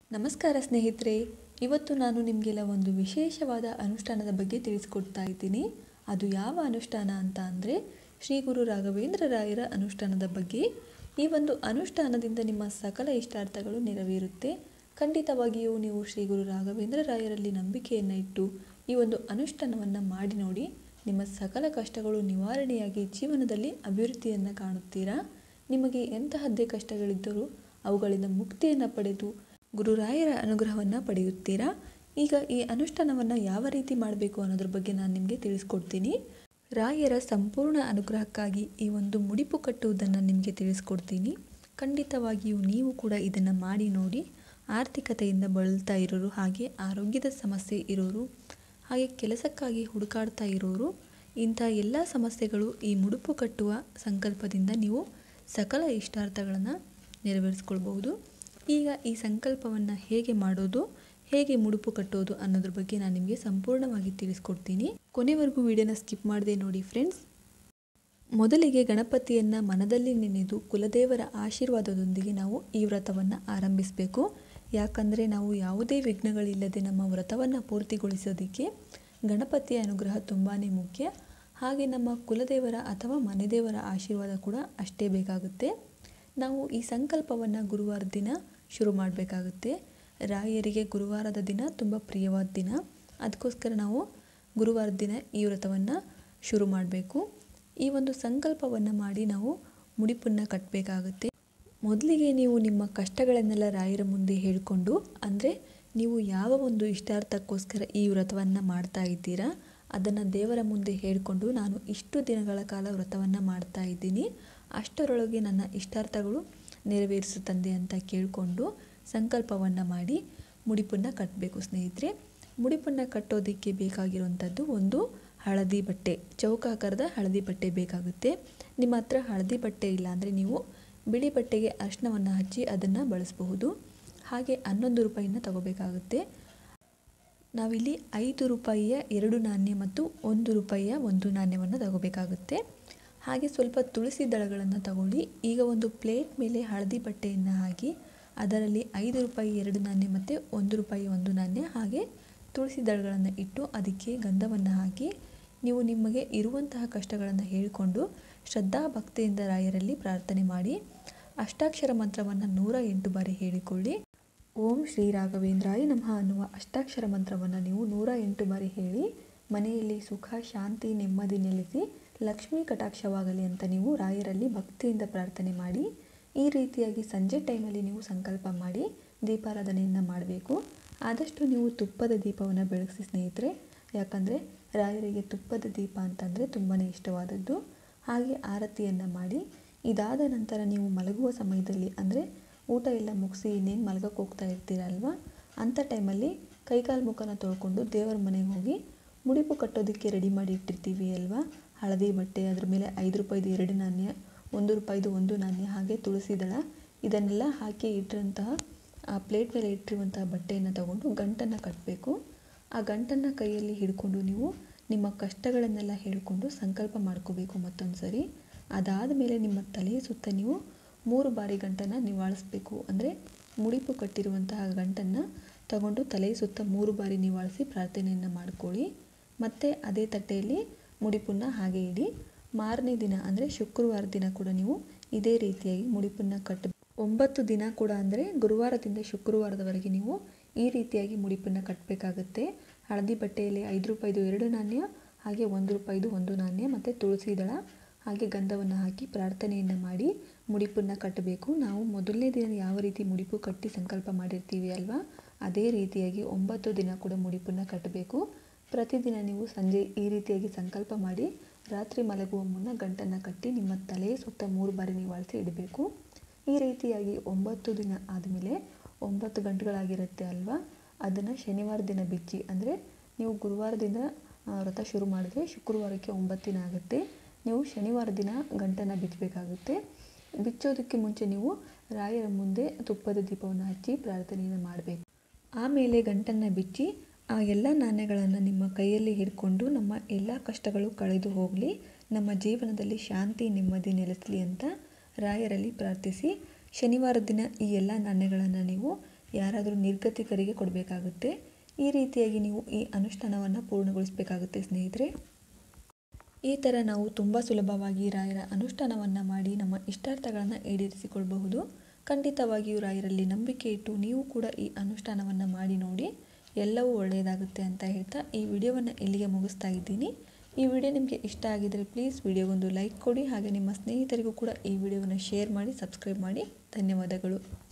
ನಮಸ್ಕಾರ ಸ್ನೇಹಿತರೆ ಇವತ್ತು ನಾನು ನಿಮಗೆಲ್ಲ ಒಂದು ವಿಶೇಷವಾದ ಅನುಷ್ಠಾನದ ಬಗ್ಗೆ ತಿಳಿಸ್ಕೊಡ್ತಾ ಇದ್ದೀನಿ ಅದು ಯಾವ ಅನುಷ್ಠಾನ ಅಂತ ಅಂದರೆ ಶ್ರೀ ಗುರು ರಾಘವೇಂದ್ರ ರಾಯರ ಅನುಷ್ಠಾನದ ಬಗ್ಗೆ ಈ ಒಂದು ಅನುಷ್ಠಾನದಿಂದ ನಿಮ್ಮ ಸಕಲ ಇಷ್ಟಾರ್ಥಗಳು ನೆರವೇರುತ್ತೆ ಖಂಡಿತವಾಗಿಯೂ ನೀವು ಶ್ರೀ ಗುರು ರಾಘವೇಂದ್ರ ರಾಯರಲ್ಲಿ ನಂಬಿಕೆಯನ್ನು ಇಟ್ಟು ಈ ಒಂದು ಅನುಷ್ಠಾನವನ್ನು ಮಾಡಿ ನೋಡಿ ನಿಮ್ಮ ಸಕಲ ಕಷ್ಟಗಳು ನಿವಾರಣೆಯಾಗಿ ಜೀವನದಲ್ಲಿ ಅಭಿವೃದ್ಧಿಯನ್ನು ಕಾಣುತ್ತೀರಾ ನಿಮಗೆ ಎಂತಹದ್ದೇ ಕಷ್ಟಗಳಿದ್ದರೂ ಅವುಗಳಿಂದ ಮುಕ್ತಿಯನ್ನು ಪಡೆದು ಗುರುರಾಯರ ಅನುಗ್ರಹವನ್ನು ಪಡೆಯುತ್ತೀರಾ ಈಗ ಈ ಅನುಷ್ಠಾನವನ್ನು ಯಾವ ರೀತಿ ಮಾಡಬೇಕು ಅನ್ನೋದ್ರ ಬಗ್ಗೆ ನಾನು ನಿಮಗೆ ತಿಳಿಸ್ಕೊಡ್ತೀನಿ ರಾಯರ ಸಂಪೂರ್ಣ ಅನುಗ್ರಹಕ್ಕಾಗಿ ಈ ಒಂದು ಮುಡಿಪು ಕಟ್ಟುವುದನ್ನು ನಿಮಗೆ ತಿಳಿಸ್ಕೊಡ್ತೀನಿ ಖಂಡಿತವಾಗಿಯೂ ನೀವು ಕೂಡ ಇದನ್ನು ಮಾಡಿ ನೋಡಿ ಆರ್ಥಿಕತೆಯಿಂದ ಬಳಲ್ತಾ ಇರೋರು ಹಾಗೆ ಆರೋಗ್ಯದ ಸಮಸ್ಯೆ ಇರೋರು ಹಾಗೆ ಕೆಲಸಕ್ಕಾಗಿ ಹುಡುಕಾಡ್ತಾ ಇರೋರು ಇಂಥ ಎಲ್ಲ ಸಮಸ್ಯೆಗಳು ಈ ಮುಡುಪು ಕಟ್ಟುವ ಸಂಕಲ್ಪದಿಂದ ನೀವು ಸಕಲ ಇಷ್ಟಾರ್ಥಗಳನ್ನು ನೆರವೇರಿಸ್ಕೊಳ್ಬಹುದು ಈಗ ಈ ಸಂಕಲ್ಪವನ್ನು ಹೇಗೆ ಮಾಡೋದು ಹೇಗೆ ಮುಡುಪು ಕಟ್ಟೋದು ಅನ್ನೋದ್ರ ಬಗ್ಗೆ ನಾನು ನಿಮಗೆ ಸಂಪೂರ್ಣವಾಗಿ ತಿಳಿಸ್ಕೊಡ್ತೀನಿ ಕೊನೆವರೆಗೂ ವಿಡಿಯೋನ ಸ್ಕಿಪ್ ಮಾಡದೆ ನೋಡಿ ಫ್ರೆಂಡ್ಸ್ ಮೊದಲಿಗೆ ಗಣಪತಿಯನ್ನು ಮನದಲ್ಲಿ ನೆನೆದು ಕುಲದೇವರ ಆಶೀರ್ವಾದದೊಂದಿಗೆ ನಾವು ಈ ವ್ರತವನ್ನು ಆರಂಭಿಸಬೇಕು ಯಾಕಂದರೆ ನಾವು ಯಾವುದೇ ವಿಘ್ನಗಳಿಲ್ಲದೆ ನಮ್ಮ ವ್ರತವನ್ನು ಪೂರ್ತಿಗೊಳಿಸೋದಕ್ಕೆ ಗಣಪತಿಯ ಅನುಗ್ರಹ ತುಂಬಾ ಮುಖ್ಯ ಹಾಗೆ ನಮ್ಮ ಕುಲದೇವರ ಅಥವಾ ಮನೆದೇವರ ಆಶೀರ್ವಾದ ಕೂಡ ಅಷ್ಟೇ ಬೇಕಾಗುತ್ತೆ ನಾವು ಈ ಸಂಕಲ್ಪವನ್ನು ಗುರುವಾರ ದಿನ ಶುರು ಮಾಡಬೇಕಾಗುತ್ತೆ ರಾಯರಿಗೆ ಗುರುವಾರದ ದಿನ ತುಂಬ ಪ್ರಿಯವಾದ ದಿನ ಅದಕ್ಕೋಸ್ಕರ ನಾವು ಗುರುವಾರದ ದಿನ ಈ ವ್ರತವನ್ನು ಶುರು ಮಾಡಬೇಕು ಈ ಒಂದು ಸಂಕಲ್ಪವನ್ನು ಮಾಡಿ ನಾವು ಮುಡಿಪನ್ನು ಕಟ್ಟಬೇಕಾಗುತ್ತೆ ಮೊದಲಿಗೆ ನೀವು ನಿಮ್ಮ ಕಷ್ಟಗಳನ್ನೆಲ್ಲ ರಾಯರ ಮುಂದೆ ಹೇಳಿಕೊಂಡು ಅಂದರೆ ನೀವು ಯಾವ ಒಂದು ಇಷ್ಟಾರ್ಥಕ್ಕೋಸ್ಕರ ಈ ವ್ರತವನ್ನು ಮಾಡ್ತಾ ಇದ್ದೀರಾ ಅದನ್ನು ದೇವರ ಮುಂದೆ ಹೇಳಿಕೊಂಡು ನಾನು ಇಷ್ಟು ದಿನಗಳ ಕಾಲ ವ್ರತವನ್ನು ಮಾಡ್ತಾ ಇದ್ದೀನಿ ಅಷ್ಟರೊಳಗೆ ನನ್ನ ಇಷ್ಟಾರ್ಥಗಳು ನೆರವೇರಿಸು ತಂದೆ ಅಂತ ಕೇಳಿಕೊಂಡು ಸಂಕಲ್ಪವನ್ನು ಮಾಡಿ ಮುಡಿಪನ್ನು ಕಟ್ಟಬೇಕು ಸ್ನೇಹಿತರೆ ಮುಡಿಪನ್ನು ಕಟ್ಟೋದಕ್ಕೆ ಬೇಕಾಗಿರುವಂಥದ್ದು ಒಂದು ಹಳದಿ ಬಟ್ಟೆ ಚೌಕಾಕಾರದ ಹಳದಿ ಬಟ್ಟೆ ಬೇಕಾಗುತ್ತೆ ನಿಮ್ಮ ಹತ್ರ ಹಳದಿ ಬಟ್ಟೆ ಇಲ್ಲ ಅಂದರೆ ನೀವು ಬಿಳಿ ಬಟ್ಟೆಗೆ ಅರ್ಶನವನ್ನು ಹಚ್ಚಿ ಅದನ್ನು ಬಳಸಬಹುದು ಹಾಗೆ ಹನ್ನೊಂದು ರೂಪಾಯಿನ ತಗೋಬೇಕಾಗುತ್ತೆ ನಾವಿಲ್ಲಿ ಐದು ರೂಪಾಯಿಯ ಎರಡು ನಾಣ್ಯ ಮತ್ತು ಒಂದು ರೂಪಾಯಿಯ ಒಂದು ನಾಣ್ಯವನ್ನು ತಗೋಬೇಕಾಗುತ್ತೆ ಹಾಗೆ ಸ್ವಲ್ಪ ತುಳಸಿ ದಳಗಳನ್ನು ತಗೊಳ್ಳಿ ಈಗ ಒಂದು ಪ್ಲೇಟ್ ಮೇಲೆ ಹಳದಿ ಬಟ್ಟೆಯನ್ನು ಹಾಕಿ ಅದರಲ್ಲಿ ಐದು ರೂಪಾಯಿ ಎರಡು ನಾಣ್ಯ ಮತ್ತು ಒಂದು ರೂಪಾಯಿ ಒಂದು ನಾಣ್ಯ ಹಾಗೆ ತುಳಸಿ ದಳಗಳನ್ನು ಇಟ್ಟು ಅದಕ್ಕೆ ಗಂಧವನ್ನು ಹಾಕಿ ನೀವು ನಿಮಗೆ ಇರುವಂತಹ ಕಷ್ಟಗಳನ್ನು ಹೇಳಿಕೊಂಡು ಶ್ರದ್ಧಾ ಭಕ್ತಿಯಿಂದ ರಾಯರಲ್ಲಿ ಪ್ರಾರ್ಥನೆ ಮಾಡಿ ಅಷ್ಟಾಕ್ಷರ ಮಂತ್ರವನ್ನು ನೂರ ಎಂಟು ಬಾರಿ ಹೇಳಿಕೊಳ್ಳಿ ಓಂ ಶ್ರೀ ರಾಘವೇಂದ್ರಾಯ ನಮಃ ಅನ್ನುವ ಅಷ್ಟಾಕ್ಷರ ಮಂತ್ರವನ್ನು ನೀವು ನೂರ ಎಂಟು ಬಾರಿ ಹೇಳಿ ಮನೆಯಲ್ಲಿ ಸುಖ ಶಾಂತಿ ನೆಮ್ಮದಿ ನೆಲೆಸಿ ಲಕ್ಷ್ಮೀ ಕಟಾಕ್ಷವಾಗಲಿ ಅಂತ ನೀವು ರಾಯರಲ್ಲಿ ಭಕ್ತಿಯಿಂದ ಪ್ರಾರ್ಥನೆ ಮಾಡಿ ಈ ರೀತಿಯಾಗಿ ಸಂಜೆ ಟೈಮಲ್ಲಿ ನೀವು ಸಂಕಲ್ಪ ಮಾಡಿ ದೀಪಾರಾಧನೆಯನ್ನು ಮಾಡಬೇಕು ಆದಷ್ಟು ನೀವು ತುಪ್ಪದ ದೀಪವನ್ನು ಬೆಳಗಿಸಿ ಸ್ನೇಹಿತರೆ ಯಾಕಂದರೆ ರಾಯರಿಗೆ ತುಪ್ಪದ ದೀಪ ಅಂತಂದರೆ ತುಂಬಾ ಇಷ್ಟವಾದದ್ದು ಹಾಗೆ ಆರತಿಯನ್ನು ಮಾಡಿ ಇದಾದ ನಂತರ ನೀವು ಮಲಗುವ ಸಮಯದಲ್ಲಿ ಅಂದರೆ ಊಟ ಎಲ್ಲ ಮುಗಿಸಿ ಇನ್ನೇನು ಮಲಗಕ್ಕೆ ಹೋಗ್ತಾ ಇರ್ತೀರಲ್ವ ಅಂಥ ಟೈಮಲ್ಲಿ ಕೈಕಾಲು ಮುಖನ ತೊಳ್ಕೊಂಡು ದೇವರ ಮನೆಗೆ ಹೋಗಿ ಮುಡಿಪು ಕಟ್ಟೋದಕ್ಕೆ ರೆಡಿ ಮಾಡಿ ಇಟ್ಟಿರ್ತೀವಿ ಅಲ್ವಾ ಹಳದಿ ಬಟ್ಟೆ ಅದ್ರ ಮೇಲೆ ಐದು ರೂಪಾಯಿದು ಎರಡು ನಾಣ್ಯ ಒಂದು ರೂಪಾಯಿದು ಒಂದು ನಾಣ್ಯ ಹಾಗೆ ತುಳಸಿ ದಳ ಇದನ್ನೆಲ್ಲ ಹಾಕಿ ಇಟ್ಟಿರುವಂತಹ ಆ ಪ್ಲೇಟ್ ಮೇಲೆ ಇಟ್ಟಿರುವಂತಹ ಬಟ್ಟೆಯನ್ನು ತಗೊಂಡು ಗಂಟನ್ನು ಕಟ್ಟಬೇಕು ಆ ಗಂಟನ್ನು ಕೈಯಲ್ಲಿ ಹಿಡ್ಕೊಂಡು ನೀವು ನಿಮ್ಮ ಕಷ್ಟಗಳನ್ನೆಲ್ಲ ಹೇಳಿಕೊಂಡು ಸಂಕಲ್ಪ ಮಾಡ್ಕೋಬೇಕು ಮತ್ತೊಂದು ಸರಿ ಅದಾದ ಮೇಲೆ ನಿಮ್ಮ ತಲೆಯ ಸುತ್ತ ನೀವು ಮೂರು ಬಾರಿ ಗಂಟನ್ನು ನಿವಾಳಿಸ್ಬೇಕು ಅಂದರೆ ಮುಡಿಪು ಕಟ್ಟಿರುವಂತಹ ಗಂಟನ್ನು ತಗೊಂಡು ತಲೆಯ ಸುತ್ತ ಮೂರು ಬಾರಿ ನಿವಾಳಿಸಿ ಪ್ರಾರ್ಥನೆಯನ್ನು ಮಾಡ್ಕೊಳ್ಳಿ ಮತ್ತು ಅದೇ ತಟ್ಟೆಯಲ್ಲಿ ಮುಡಿಪನ್ನು ಹಾಗೆ ಇಡಿ ಮಾರನೇ ದಿನ ಅಂದರೆ ಶುಕ್ರವಾರ ದಿನ ಕೂಡ ನೀವು ಇದೇ ರೀತಿಯಾಗಿ ಮುಡಿಪನ್ನು ಕಟ್ಟ ಒಂಬತ್ತು ದಿನ ಕೂಡ ಅಂದರೆ ಗುರುವಾರದಿಂದ ಶುಕ್ರವಾರದವರೆಗೆ ನೀವು ಈ ರೀತಿಯಾಗಿ ಮುಡಿಪನ್ನು ಕಟ್ಟಬೇಕಾಗುತ್ತೆ ಹಳದಿ ಬಟ್ಟೆಯಲ್ಲಿ ಐದು ರೂಪಾಯಿದು ಎರಡು ನಾಣ್ಯ ಹಾಗೆ ಒಂದು ರೂಪಾಯಿದು ಒಂದು ನಾಣ್ಯ ಮತ್ತು ತುಳಸಿ ದಳ ಹಾಗೆ ಗಂಧವನ್ನು ಹಾಕಿ ಪ್ರಾರ್ಥನೆಯನ್ನು ಮಾಡಿ ಮುಡಿಪನ್ನು ಕಟ್ಟಬೇಕು ನಾವು ಮೊದಲನೇ ದಿನ ಯಾವ ರೀತಿ ಮುಡಿಪು ಕಟ್ಟಿ ಸಂಕಲ್ಪ ಮಾಡಿರ್ತೀವಿ ಅಲ್ವಾ ಅದೇ ರೀತಿಯಾಗಿ ಒಂಬತ್ತು ದಿನ ಕೂಡ ಮುಡಿಪನ್ನು ಕಟ್ಟಬೇಕು ಪ್ರತಿದಿನ ನೀವು ಸಂಜೆ ಈ ರೀತಿಯಾಗಿ ಸಂಕಲ್ಪ ಮಾಡಿ ರಾತ್ರಿ ಮಲಗುವ ಮುನ್ನ ಗಂಟನ್ನು ಕಟ್ಟಿ ನಿಮ್ಮ ತಲೆಯ ಸುತ್ತ ಮೂರು ಬಾರಿ ನಿವಾಳಿಸಿ ಇಡಬೇಕು ಈ ರೀತಿಯಾಗಿ ಒಂಬತ್ತು ದಿನ ಆದಮೇಲೆ ಒಂಬತ್ತು ಗಂಟೆಗಳಾಗಿರುತ್ತೆ ಅಲ್ವಾ ಅದನ್ನು ಶನಿವಾರ ದಿನ ಬಿಚ್ಚಿ ಅಂದರೆ ನೀವು ಗುರುವಾರದಿಂದ ವ್ರತ ಶುರು ಮಾಡಿದ್ರೆ ಶುಕ್ರವಾರಕ್ಕೆ ಒಂಬತ್ತು ದಿನ ಆಗುತ್ತೆ ನೀವು ಶನಿವಾರ ದಿನ ಗಂಟನ್ನು ಬಿಚ್ಚಬೇಕಾಗುತ್ತೆ ಬಿಚ್ಚೋದಕ್ಕೆ ಮುಂಚೆ ನೀವು ರಾಯರ ಮುಂದೆ ತುಪ್ಪದ ದೀಪವನ್ನು ಹಚ್ಚಿ ಪ್ರಾರ್ಥನೆಯನ್ನು ಮಾಡಬೇಕು ಆಮೇಲೆ ಗಂಟನ್ನು ಬಿಚ್ಚಿ ಆ ಎಲ್ಲ ನಾಣ್ಯಗಳನ್ನು ನಿಮ್ಮ ಕೈಯಲ್ಲಿ ಹಿಡ್ಕೊಂಡು ನಮ್ಮ ಎಲ್ಲ ಕಷ್ಟಗಳು ಕಳೆದು ಹೋಗಲಿ ನಮ್ಮ ಜೀವನದಲ್ಲಿ ಶಾಂತಿ ನೆಮ್ಮದಿ ನೆಲೆಸಲಿ ಅಂತ ರಾಯರಲ್ಲಿ ಪ್ರಾರ್ಥಿಸಿ ಶನಿವಾರ ದಿನ ಈ ಎಲ್ಲ ನಾಣ್ಯಗಳನ್ನು ನೀವು ಯಾರಾದರೂ ನಿರ್ಗತಿಕರಿಗೆ ಕೊಡಬೇಕಾಗುತ್ತೆ ಈ ರೀತಿಯಾಗಿ ನೀವು ಈ ಅನುಷ್ಠಾನವನ್ನು ಪೂರ್ಣಗೊಳಿಸಬೇಕಾಗುತ್ತೆ ಸ್ನೇಹಿತರೆ ಈ ಥರ ನಾವು ತುಂಬ ಸುಲಭವಾಗಿ ರಾಯರ ಅನುಷ್ಠಾನವನ್ನು ಮಾಡಿ ನಮ್ಮ ಇಷ್ಟಾರ್ಥಗಳನ್ನು ಈಡೇರಿಸಿಕೊಳ್ಳಬಹುದು ಖಂಡಿತವಾಗಿಯೂ ರಾಯರಲ್ಲಿ ನಂಬಿಕೆ ಇಟ್ಟು ನೀವು ಕೂಡ ಈ ಅನುಷ್ಠಾನವನ್ನು ಮಾಡಿ ನೋಡಿ ಎಲ್ಲವೂ ಒಳ್ಳೆಯದಾಗುತ್ತೆ ಅಂತ ಹೇಳ್ತಾ ಈ ವಿಡಿಯೋವನ್ನು ಇಲ್ಲಿಗೆ ಮುಗಿಸ್ತಾ ಇದ್ದೀನಿ ಈ ವಿಡಿಯೋ ನಿಮಗೆ ಇಷ್ಟ ಆಗಿದರೆ ಪ್ಲೀಸ್ ವಿಡಿಯೋಗೊಂದು ಲೈಕ್ ಕೊಡಿ ಹಾಗೆ ನಿಮ್ಮ ಸ್ನೇಹಿತರಿಗೂ ಕೂಡ ಈ ವಿಡಿಯೋವನ್ನು ಶೇರ್ ಮಾಡಿ ಸಬ್ಸ್ಕ್ರೈಬ್ ಮಾಡಿ ಧನ್ಯವಾದಗಳು